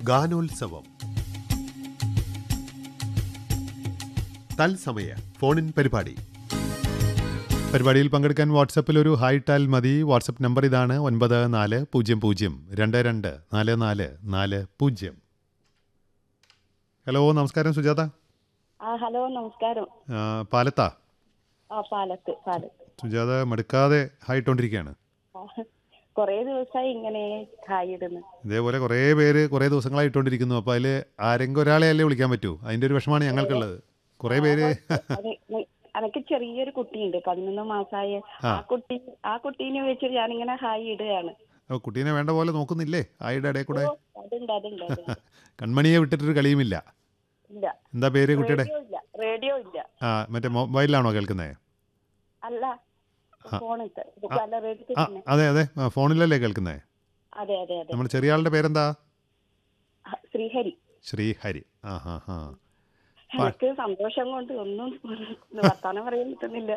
ഗാനോത്സവം തത്സമയ ഫോണിൻ പരിപാടി പരിപാടിയിൽ പങ്കെടുക്കാൻ വാട്സപ്പിൽ ഒരു ഹായ് ടാൽ മതി വാട്സപ്പ് നമ്പർ ഇതാണ് ഒൻപത് നാല് പൂജ്യം പൂജ്യം രണ്ട് രണ്ട് നാല് നാല് നാല് പൂജ്യം ഹലോ നമസ്കാരം സുജാത ആ ഹലോ നമസ്കാരം ആ, പാലത്താ ആ പാലത്ത് പാലത്ത് സുജാത മടുക്കാതെ ഹായ് ഇട്ടുകൊണ്ടിരിക്കുകയാണ് കൊറേ ദിവസമായി ഇങ്ങനെ ഹായ് ഇടുന്നു ഇതേപോലെ കുറേ പേര് കുറേ ദിവസങ്ങളായി ഇട്ടുകൊണ്ടിരിക്കുന്നു അപ്പോൾ അതിൽ ആരെങ്കിലും ഒരാളെ അല്ലേ വിളിക്കാൻ പറ്റൂ അതിൻ്റെ ഒരു വിഷമാണ് ഞങ്ങൾക്കുള്ളത് കുറേ പേര് അത് നി- എനക്ക് ചെറിയൊരു കുട്ടിയുണ്ട് പതിനൊന്ന് മാസമായ ആ. ആ കുട്ടി ആ കുട്ടീനെ വെച്ചിട്ട് ഞാനിങ്ങനെ ഹായ് ഇടുകയാണ് ഓ, കുട്ടീനെ വേണ്ട പോലെ നോക്കുന്നില്ലേ ആയുടെ ഇടയിൽ കൂടെ ഓ, അതുണ്ട് അതുണ്ട് അതുണ്ട്. കൺമണിയെ വിട്ടിട്ടൊരു കളിയുമില്ല ഇല്ല എന്താ പേര് കുട്ടിയുടെ റേഡിയോ ഇല്ല റേഡിയോ ഇല്ല ആ മറ്റേ മൊബൈലിലാണോ കേൾക്കുന്നത് അല്ല ഫോണിൽ അല്ല റേഡിയോ ആ തന്നെ അതെ അതെ ആ, ഫോണിലല്ലേ കേൾക്കുന്നത് അതെ അതെ അതെ നമ്മുടെ ചെറിയ ആളുടെ പേരെന്താ ആ, ശ്രീഹരി ശ്രീഹരി ആ ഹാ ഹാ എനിക്ക് സന്തോഷം കൊണ്ട് ഒന്നും വർത്താനം പറയാൻ പറ്റുന്നില്ല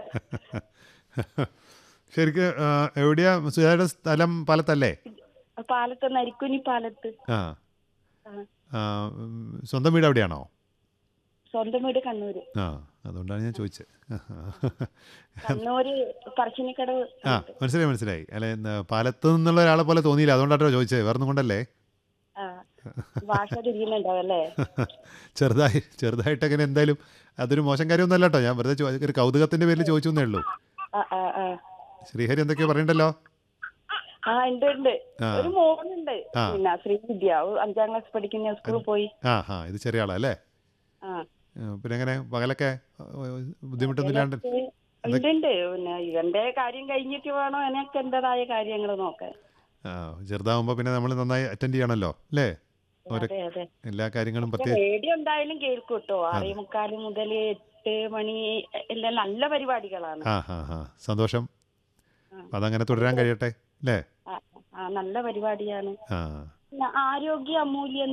ശരിക്ക് ആ, എവിടെയാ സുജാതയുടെ സ്ഥലം പാലത്തല്ലേ പാലത്ത് നരിക്കുനി പാലത്ത് ആ ആ. ആ, ഉം, സ്വന്തം വീട് എവിടെയാണോ സ്വന്തം വീട് കണ്ണൂര് ആ അതുകൊണ്ടാണ് ഞാൻ ചോദിച്ചത് കണ്ണൂര് പറശ്ശിനിക്കടവ് ആ മനസ്സിലായി മനസ്സിലായി അല്ലെ എന്താ, പാലത്ത് നിന്നുള്ള ഒരാളെ പോലെ തോന്നിയില്ല അതുകൊണ്ടാട്ടോ ചോദിച്ചത് വേറൊന്നും കൊണ്ടല്ലേ ആ ഭാഷ തിരിയുന്നുണ്ടാവും അല്ലേ ചെറുതായി ചെറുതായിട്ട് അങ്ങനെ എന്തായാലും അതൊരു മോശം കാര്യമൊന്നുമല്ല കേട്ടോ ഞാൻ വെറുതെ ചോ- ഒരു കൗതുകത്തിന്റെ പേരിൽ ചോദിച്ചു എന്നേ ഉള്ളൂ ആ ആ ആ ശ്രീഹരി എന്തൊക്കെയോ പറയണ്ടല്ലോ ആ ഉണ്ട് ഉണ്ട് ആ. ഒരു മോനുണ്ട് ആ. പിന്നെ ശ്രീവിദ്യ അവൾ അഞ്ചാം ക്ലാസ് പഠിക്കുന്ന സ്കൂളിൽ പോയി ആ ആ ഇത് ചെറിയ ആളാ അല്ലേ ആ ആ, പിന്നെ എങ്ങനെ പകലൊക്കെ ആ, ബുദ്ധിമുട്ടൊന്നുമില്ലാണ്ട് ഉണ്ട് ഉണ്ട് പിന്നെ ഇവന്റെ കാര്യം കഴിഞ്ഞിട്ട് വേണം എനിക്ക് എന്റേതായ കാര്യങ്ങൾ നോക്കാൻ ആ ചെറുതാവുമ്പോൾ പിന്നെ നമ്മൾ നന്നായി അറ്റൻഡ് ചെയ്യണമല്ലോ അല്ലേ ഒരു അതെ അതെ എല്ലാ കാര്യങ്ങളും പ്രത്യേക റേഡിയോ എന്തായാലും കേൾക്കും കേട്ടോ ആറേ മുക്കാല് മുതൽ എട്ട് മണി എല്ലാം നല്ല പരിപാടികളാണ് ആ ആ ആ സന്തോഷം ആ. അതങ്ങനെ തുടരാൻ കഴിയട്ടെ അല്ലേ ആ, ആ നല്ല പരിപാടിയാണ് ആ പിന്നെ ആരോഗ്യ അമൂല്യം